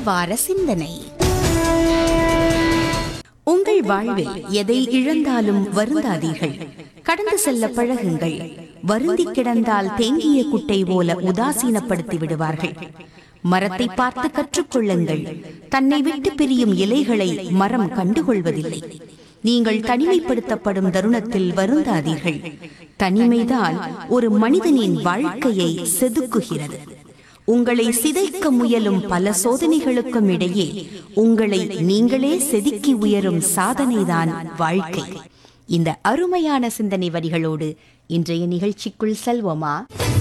வார சிந்தனை உங்கள் வாழ்வில் எதை இழந்தாலும் வருந்தாதீர்கள் கடந்து செல்ல பழகுங்கள் வருந்தி கிடந்தால் தேங்கிய குட்டை போல உதாசீனப்படுத்தி விடுவார்கள் மரத்தை பார்த்து கற்றுக்கொள்ளுங்கள் தன்னை விட்டு பிரியும் இலைகளை மரம் கண்டுகொள்வதில்லை நீங்கள் தனிமைப்படுத்தப்படும் தருணத்தில் வருந்தாதீர்கள் தனிமைதான் ஒரு மனிதனின் வாழ்க்கையை செதுக்குகிறது உங்களை சிதைக்க முயலும் பல சோதனைகளுக்கும் இடையே உங்களை நீங்களே செதுக்கி உயரும் சாதனைதான் வாழ்க்கை இந்த அருமையான சிந்தனை வரிகளோடு இன்றைய நிகழ்ச்சிக்குள் செல்வோமா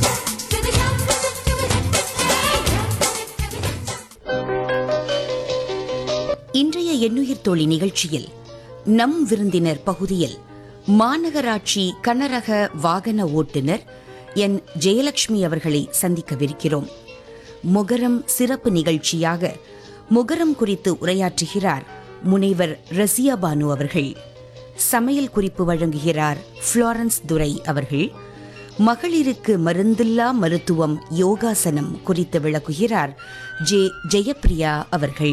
இன்றைய எண்ணுயிர் தோழி நிகழ்ச்சியில் நம் விருந்தினர் பகுதியில் மாநகராட்சி கனரக வாகன ஓட்டுநர் என் ஜெயலட்சுமி அவர்களை சந்திக்கவிருக்கிறோம் முகரம் சிறப்பு நிகழ்ச்சியாக முகரம் குறித்து உரையாற்றுகிறார் முனைவர் ரசியா பானு அவர்கள் சமையல் குறிப்பு வழங்குகிறார் புளோரன்ஸ் துரை அவர்கள் மகளிருக்கு மருந்தில்லா மருத்துவம் யோகாசனம் குறித்து விளக்குகிறார் ஜே ஜெயப்பிரியா அவர்கள்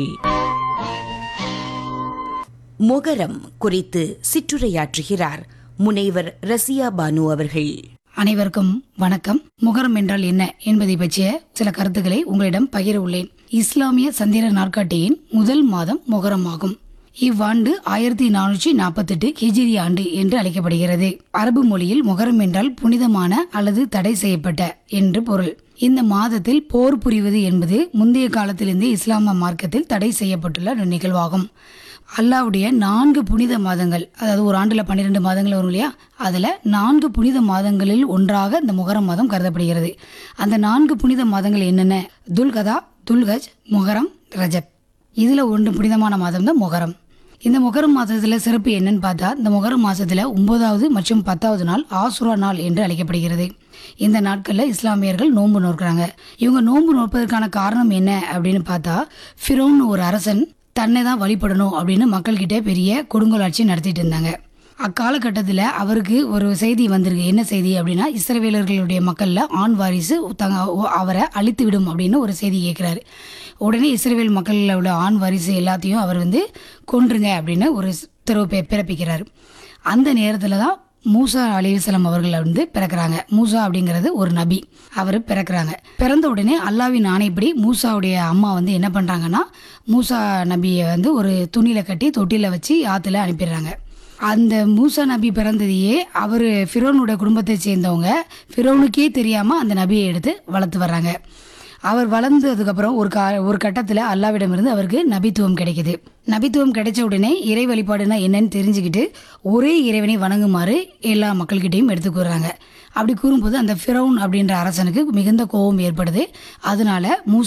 முகரம் குறித்து சிற்றுரையாற்றுகிறார் முனைவர் ரசியா பானு அவர்கள் அனைவருக்கும் வணக்கம் முகரம் என்றால் என்ன என்பதை பற்றிய சில கருத்துக்களை உங்களிடம் பகிர உள்ளேன் இஸ்லாமிய சந்திர நாட்காட்டியின் முதல் மாதம் முகரம் ஆகும் இவ்வாண்டு ஆயிரத்தி நானூற்றி நாற்பத்தெட்டு ஹிஜிரி ஆண்டு என்று அழைக்கப்படுகிறது அரபு மொழியில் முகரம் என்றால் புனிதமான அல்லது தடை செய்யப்பட்ட என்று பொருள் இந்த மாதத்தில் போர் புரிவது என்பது முந்தைய காலத்திலிருந்தே இஸ்லாம மார்க்கத்தில் தடை செய்யப்பட்டுள்ள ஒரு நிகழ்வாகும் அல்லாவுடைய நான்கு புனித மாதங்கள் அதாவது ஒரு ஆண்டுல பன்னிரெண்டு மாதங்கள் வரும் இல்லையா அதுல நான்கு புனித மாதங்களில் ஒன்றாக இந்த முகரம் மாதம் கருதப்படுகிறது அந்த நான்கு புனித மாதங்கள் என்னென்ன துல்கதா துல்கஜ் முகரம் ரஜப் இதுல ஒன்று புனிதமான மாதம் தான் முகரம் இந்த முகரம் மாதத்துல சிறப்பு என்னன்னு பார்த்தா இந்த முகரம் மாசத்துல ஒன்பதாவது மற்றும் பத்தாவது நாள் ஆசுரா நாள் என்று அழைக்கப்படுகிறது இந்த நாட்களில் இஸ்லாமியர்கள் நோன்பு நோக்கிறாங்க இவங்க நோன்பு நோற்பதற்கான காரணம் என்ன அப்படின்னு பார்த்தா ஃபிரோன் ஒரு அரசன் தன்னை தான் வழிபடணும் அப்படின்னு மக்கள்கிட்ட பெரிய கொடுங்கோலாட்சி நடத்திட்டு இருந்தாங்க அக்காலகட்டத்தில் அவருக்கு ஒரு செய்தி வந்திருக்கு என்ன செய்தி அப்படின்னா இஸ்ரவேலர்களுடைய மக்களில் ஆண் வாரிசு தங்க அவரை அழித்து விடும் அப்படின்னு ஒரு செய்தி கேட்குறாரு உடனே இஸ்ரவேல் மக்களில் உள்ள ஆண் வாரிசு எல்லாத்தையும் அவர் வந்து கொன்றுங்க அப்படின்னு ஒரு உத்தரவு பி- பிறப்பிக்கிறார் அந்த நேரத்தில் தான் மூசா அலிவசலம் அவர்கள் வந்து பிறக்கிறாங்க மூசா அப்படிங்கிறது ஒரு நபி அவர் பிறக்கிறாங்க பிறந்த உடனே அல்லாவின் ஆணைப்படி மூசாவுடைய அம்மா வந்து என்ன பண்ணுறாங்கன்னா மூசா நபியை வந்து ஒரு துணியில கட்டி தொட்டில வச்சு ஆற்றுல அனுப்பிடுறாங்க அந்த மூசா நபி பிறந்ததையே அவர் ஃபிரோனோட குடும்பத்தை சேர்ந்தவங்க ஃபிரோனுக்கே தெரியாமல் அந்த நபியை எடுத்து வளர்த்து வர்றாங்க அவர் வளர்ந்ததுக்கப்புறம் ஒரு கா ஒரு கட்டத்தில் அல்லாவிடமிருந்து அவருக்கு நபித்துவம் கிடைக்குது நபித்துவம் கிடைச்ச உடனே இறை வழிபாடுனா என்னன்னு தெரிஞ்சுக்கிட்டு ஒரே இறைவனை வணங்குமாறு எல்லா மக்கள்கிட்டையும் எடுத்து கூறுறாங்க அப்படி கூறும்போது அந்த ஃபிரௌன் அப்படின்ற அரசனுக்கு மிகுந்த கோபம் ஏற்படுது அதனால மூசா